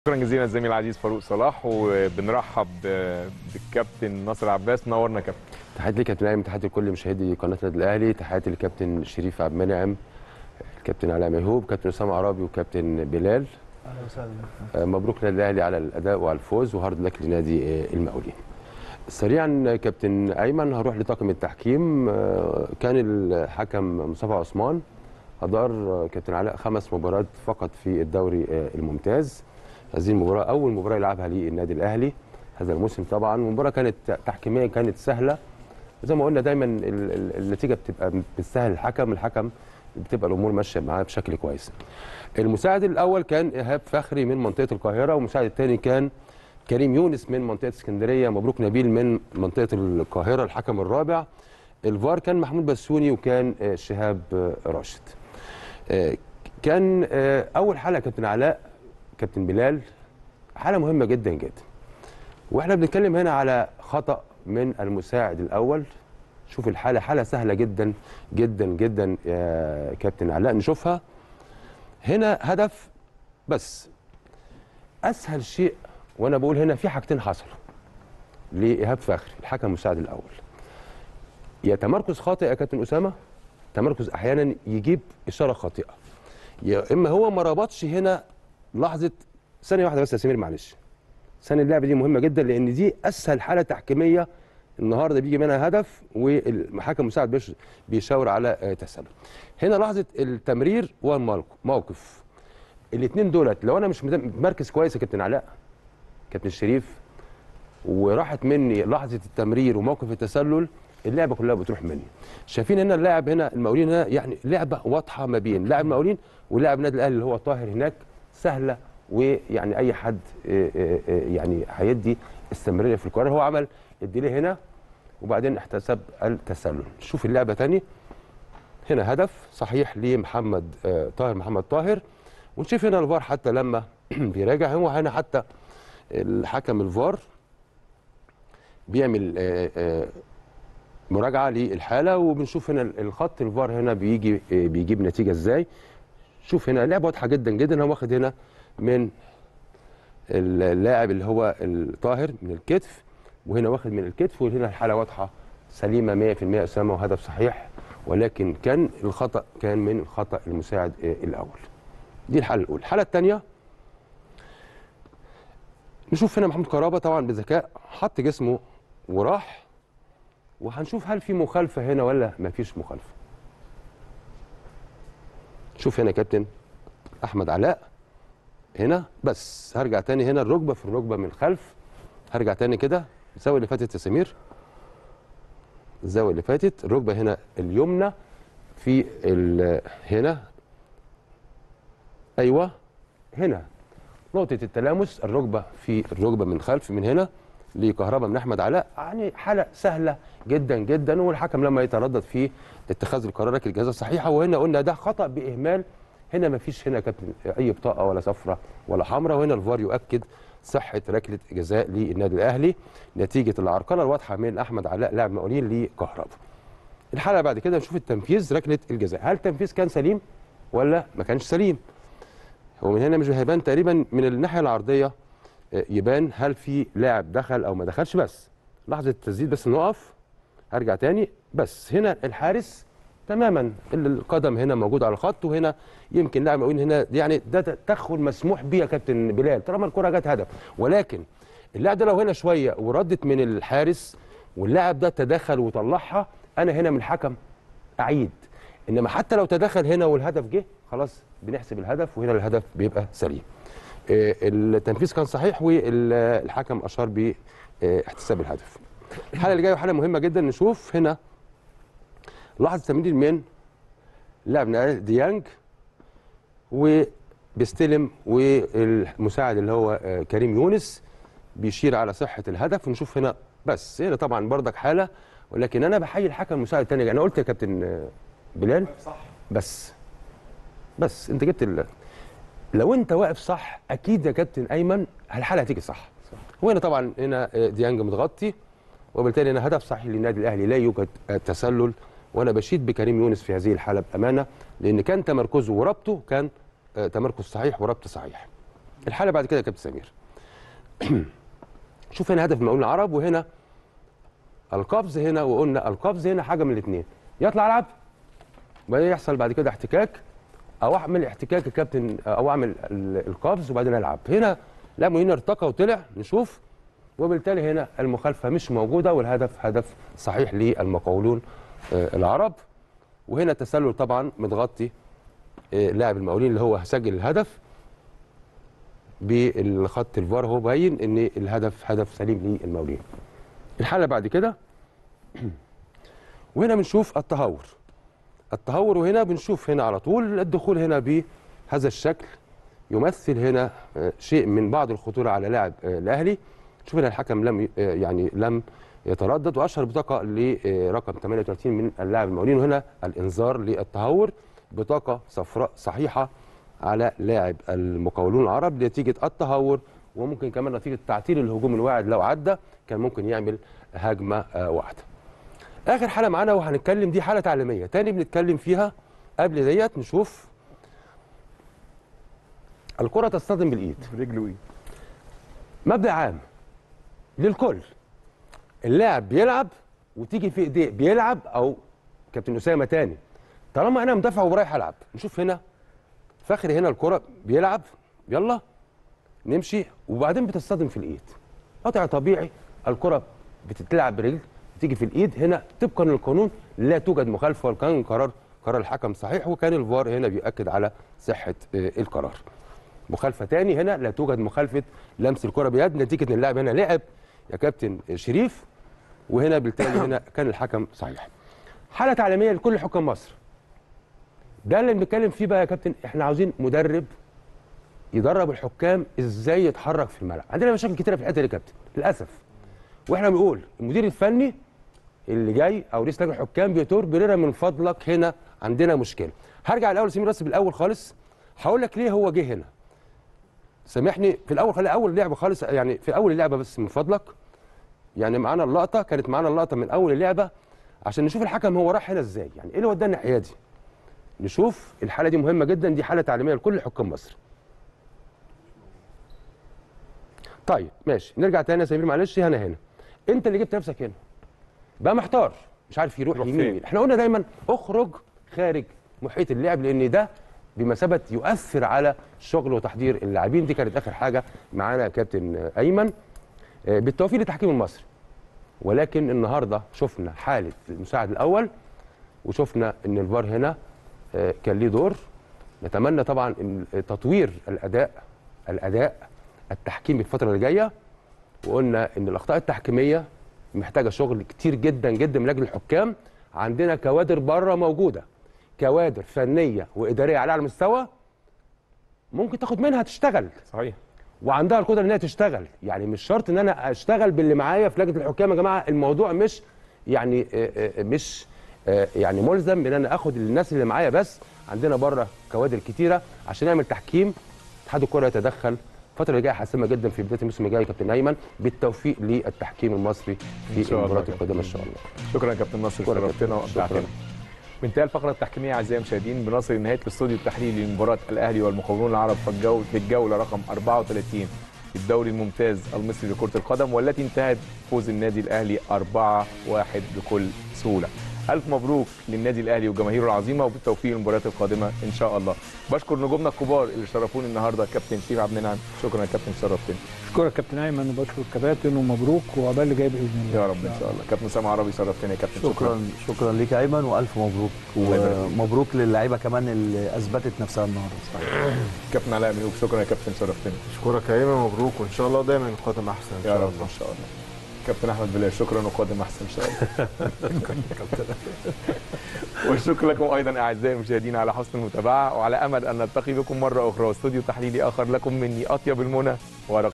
شكرا جزيلا الزميل العزيز فاروق صلاح وبنرحب بالكابتن ناصر عباس نورنا كابتن تحياتي لكابتن ايمن تحياتي لكل مشاهدي قناه النادي الاهلي تحياتي للكابتن شريف عبد المنعم الكابتن علاء ميهوب كابتن اسامه عرابي وكابتن بلال اهلا وسهلا آه، مبروك للنادي الاهلي على الاداء وعلى الفوز وهارد لك لنادي آه، المقاولين سريعا كابتن ايمن هروح لطاقم التحكيم آه، كان الحكم مصطفى عثمان ادار آه، كابتن علاء خمس مباريات فقط في الدوري آه، الممتاز هذه المباراه اول مباراه يلعبها للنادي الاهلي هذا الموسم طبعا المباراه كانت تحكيميا كانت سهله زي ما قلنا دايما ال- ال- النتيجه بتبقى بتسهل الحكم الحكم بتبقى الامور ماشيه معاه بشكل كويس المساعد الاول كان ايهاب فخري من منطقه القاهره والمساعد الثاني كان كريم يونس من منطقه اسكندريه مبروك نبيل من منطقه القاهره الحكم الرابع الفار كان محمود بسوني وكان آه، شهاب آه، راشد آه، كان آه، اول حلقه كابتن علاء كابتن بلال حاله مهمه جدا جدا واحنا بنتكلم هنا على خطا من المساعد الاول شوف الحاله حاله سهله جدا جدا جدا يا كابتن علاء نشوفها هنا هدف بس اسهل شيء وانا بقول هنا في حاجتين حصلوا لايهاب فخري الحكم المساعد الاول يا تمركز خاطئ يا كابتن اسامه تمركز احيانا يجيب اشاره خاطئه يا اما هو ما ربطش هنا لحظه ثانيه واحده بس يا سمير معلش ثانيه اللعبه دي مهمه جدا لان دي اسهل حاله تحكيميه النهارده بيجي منها هدف والحكم المساعد بيش- بيشاور على آه، تسلل هنا لحظه التمرير والموقف الاثنين دولت لو انا مش مت- مركز كويس يا كابتن علاء كابتن شريف وراحت مني لحظه التمرير وموقف التسلل اللعبه كلها بتروح مني شايفين هنا اللاعب هنا المقاولين هنا يعني لعبه واضحه ما بين لاعب المقاولين ولاعب النادي الاهلي اللي هو طاهر هناك سهله ويعني اي حد آه، آه، آه، يعني هيدي استمراريه في القرار هو عمل الديلي هنا وبعدين احتسب التسلل شوف اللعبه تاني هنا هدف صحيح لمحمد آه، طاهر محمد طاهر ونشوف هنا الفار حتى لما بيراجع هو هنا حتى الحكم الفار بيعمل آه، آه، مراجعه للحاله وبنشوف هنا الخط الفار هنا بيجي آه، بيجيب نتيجه ازاي شوف هنا لعبه واضحه جدا جدا هو واخد هنا من اللاعب اللي هو الطاهر من الكتف وهنا واخد من الكتف وهنا الحاله واضحه سليمه 100% اسامه وهدف صحيح ولكن كان الخطا كان من الخطا المساعد آه، الاول دي الحاله الاولى الحاله الثانيه نشوف هنا محمود كرابه طبعا بذكاء حط جسمه وراح وهنشوف هل في مخالفه هنا ولا ما فيش مخالفه شوف هنا يا كابتن احمد علاء هنا بس هرجع تاني هنا الركبه في الركبه من الخلف هرجع تاني كده الزاويه اللي فاتت يا سمير الزاويه اللي فاتت الركبه هنا اليمنى في ال- هنا ايوه هنا نقطه التلامس الركبه في الركبه من خلف من هنا لكهرباء من احمد علاء يعني حاله سهله جدا جدا والحكم لما يتردد في اتخاذ القرار لكن الجزاء صحيحه وهنا قلنا ده خطا باهمال هنا ما فيش هنا كابتن اي بطاقه ولا صفرة ولا حمراء وهنا الفار يؤكد صحه ركله جزاء للنادي الاهلي نتيجه العرقله الواضحه من احمد علاء لاعب مقاولين لكهرباء الحلقه بعد كده نشوف التنفيذ ركله الجزاء هل التنفيذ كان سليم ولا ما كانش سليم هو من هنا مش هيبان تقريبا من الناحيه العرضيه آه، يبان هل في لاعب دخل او ما دخلش بس لحظه التسديد بس نقف هرجع تاني بس هنا الحارس تماما القدم هنا موجود على الخط وهنا يمكن لاعب مقاولين هنا يعني ده تدخل مسموح بيه يا كابتن بلال طالما الكره جت هدف ولكن اللاعب ده لو هنا شويه وردت من الحارس واللاعب ده تدخل وطلعها انا هنا من الحكم اعيد انما حتى لو تدخل هنا والهدف جه خلاص بنحسب الهدف وهنا الهدف بيبقى سليم آه، التنفيذ كان صحيح والحكم اشار باحتساب الهدف الحاله اللي جايه حاله مهمه جدا نشوف هنا لحظه تمرير من لاعب نادي ديانج وبيستلم والمساعد اللي هو آه، كريم يونس بيشير على صحه الهدف ونشوف هنا بس هنا طبعا بردك حاله ولكن انا بحيي الحكم المساعد الثاني انا قلت يا كابتن آه، بلال صح بس بس انت جبت ال... لو انت واقف صح اكيد يا كابتن ايمن الحاله هتيجي صح وهنا طبعا هنا آه، ديانج متغطي وبالتالي هنا هدف صحيح للنادي الاهلي لا يوجد آه، تسلل وانا بشيد بكريم يونس في هذه الحاله بامانه لان كان تمركزه وربطه كان آه، تمركز صحيح وربط صحيح الحاله بعد كده يا كابتن سمير شوف هنا هدف المقاولين العرب وهنا القفز هنا وقلنا القفز هنا حاجه من الاثنين يطلع العب وبعدين يحصل بعد كده احتكاك او اعمل احتكاك يا كابتن او اعمل ال- القفز وبعدين العب هنا لا هنا ارتقى وطلع نشوف وبالتالي هنا المخالفه مش موجوده والهدف هدف صحيح للمقاولون آه، العرب وهنا تسلل طبعا متغطي آه، لاعب المقاولين اللي هو سجل الهدف بالخط الفار هو باين ان الهدف هدف سليم للمقاولين الحاله بعد كده وهنا بنشوف التهور التهور وهنا بنشوف هنا على طول الدخول هنا بهذا الشكل يمثل هنا آه، شيء من بعض الخطوره على لاعب آه، الاهلي شوف هنا الحكم لم ي- آه، يعني لم يتردد واشهر بطاقه لرقم 38 من اللاعب المقاولين وهنا الانذار للتهور بطاقه صفراء صحيحه على لاعب المقاولون العرب نتيجه التهور وممكن كمان نتيجه تعطيل الهجوم الواعد لو عدى كان ممكن يعمل هجمه آه، واحده اخر حاله معانا وهنتكلم دي حاله تعليميه تاني بنتكلم فيها قبل ديت نشوف الكره تصطدم بالايد رجل وايد مبدا عام للكل اللاعب بيلعب وتيجي في ايديه بيلعب او كابتن اسامه تاني طالما انا مدافع ورايح العب نشوف هنا فخري هنا الكره بيلعب يلا نمشي وبعدين بتصطدم في الايد قطع طبيعي الكره بتتلعب برجل تيجي في الايد هنا طبقا للقانون لا توجد مخالفه وكان قرار قرار الحكم صحيح وكان الفار هنا بيؤكد على صحه آه، القرار مخالفه تاني هنا لا توجد مخالفه لمس الكره بيد نتيجه ان اللاعب هنا لعب يا كابتن شريف وهنا بالتالي هنا كان الحكم صحيح حاله تعليميه لكل حكام مصر ده اللي بنتكلم فيه بقى يا كابتن احنا عاوزين مدرب يدرب الحكام ازاي يتحرك في الملعب عندنا مشاكل كتيره في الحته دي يا كابتن للاسف واحنا بنقول المدير الفني اللي جاي او رئيس لجنه الحكام بيتور بريرا من فضلك هنا عندنا مشكله هرجع الاول سمير بس بالاول خالص هقول لك ليه هو جه هنا سامحني في الاول خلي اول لعبه خالص يعني في اول اللعبه بس من فضلك يعني معانا اللقطه كانت معانا اللقطه من اول اللعبه عشان نشوف الحكم هو راح هنا ازاي يعني ايه اللي وداه الناحيه دي نشوف الحاله دي مهمه جدا دي حاله تعليميه لكل حكام مصر طيب ماشي نرجع تاني يا سمير معلش هنا هنا انت اللي جبت نفسك هنا بقى محتار مش عارف يروح يروح يمين فين؟ يمين احنا قلنا دايما اخرج خارج محيط اللعب لان ده بمثابه يؤثر على شغل وتحضير اللاعبين دي كانت اخر حاجه معانا يا كابتن ايمن آه، بالتوفيق للتحكيم المصري ولكن النهارده شفنا حاله المساعد الاول وشفنا ان الفار هنا آه، كان ليه دور نتمنى طبعا ان تطوير الاداء الاداء التحكيمي الفتره اللي جايه وقلنا ان الاخطاء التحكيميه محتاجه شغل كتير جدا جدا من اجل الحكام عندنا كوادر بره موجوده كوادر فنيه واداريه على اعلى مستوى ممكن تاخد منها تشتغل صحيح وعندها القدره انها تشتغل يعني مش شرط ان انا اشتغل باللي معايا في لجنه الحكام يا جماعه الموضوع مش يعني آه، آه، مش آه، يعني ملزم بان انا اخد الناس اللي معايا بس عندنا بره كوادر كتيره عشان نعمل تحكيم اتحاد الكره يتدخل الفتره اللي جايه حاسمه جدا في بدايه الموسم الجاي يا كابتن ايمن بالتوفيق للتحكيم المصري إن في شاء الله المباريات يا القادمه ان شاء الله شكرا يا كابتن ناصر شكرا يا شرفتنا كابتن. وابدعتنا شكرا. بانتهى الفقره التحكيميه اعزائي المشاهدين بنصل نهايه الاستوديو التحليلي لمباراه الاهلي والمقاولون العرب في الجوله في الجوله رقم 34 في الدوري الممتاز المصري لكره القدم والتي انتهت فوز النادي الاهلي 4-1 بكل سهوله. الف مبروك للنادي الاهلي وجماهيره العظيمه وبالتوفيق للمباريات القادمه ان شاء الله. بشكر نجومنا الكبار اللي شرفوني النهارده كابتن شريف عبد المنعم شكرا يا كابتن شرفتني اشكرك كابتن ايمن وبشكر الكباتن ومبروك وعقبال اللي جاي باذن الله يا رب ان شاء الله. كابتن سامع عربي شرفتني يا كابتن شكرا شكرا ليك يا ايمن والف مبروك الله يبارك فيك. ومبروك للعيبه كمان اللي اثبتت نفسها النهارده كابتن علاء ملوك شكرا يا كابتن شرفتني. اشكرك يا ايمن مبروك وان شاء الله دايما القادم احسن ان يا شاء رب الله ان شاء الله كابتن احمد بلال شكرا وقادم احسن ان شاء الله والشكر لكم ايضا اعزائي المشاهدين على حسن المتابعه وعلى امل ان نلتقي بكم مره اخرى واستوديو تحليلي اخر لكم مني اطيب المنى ورق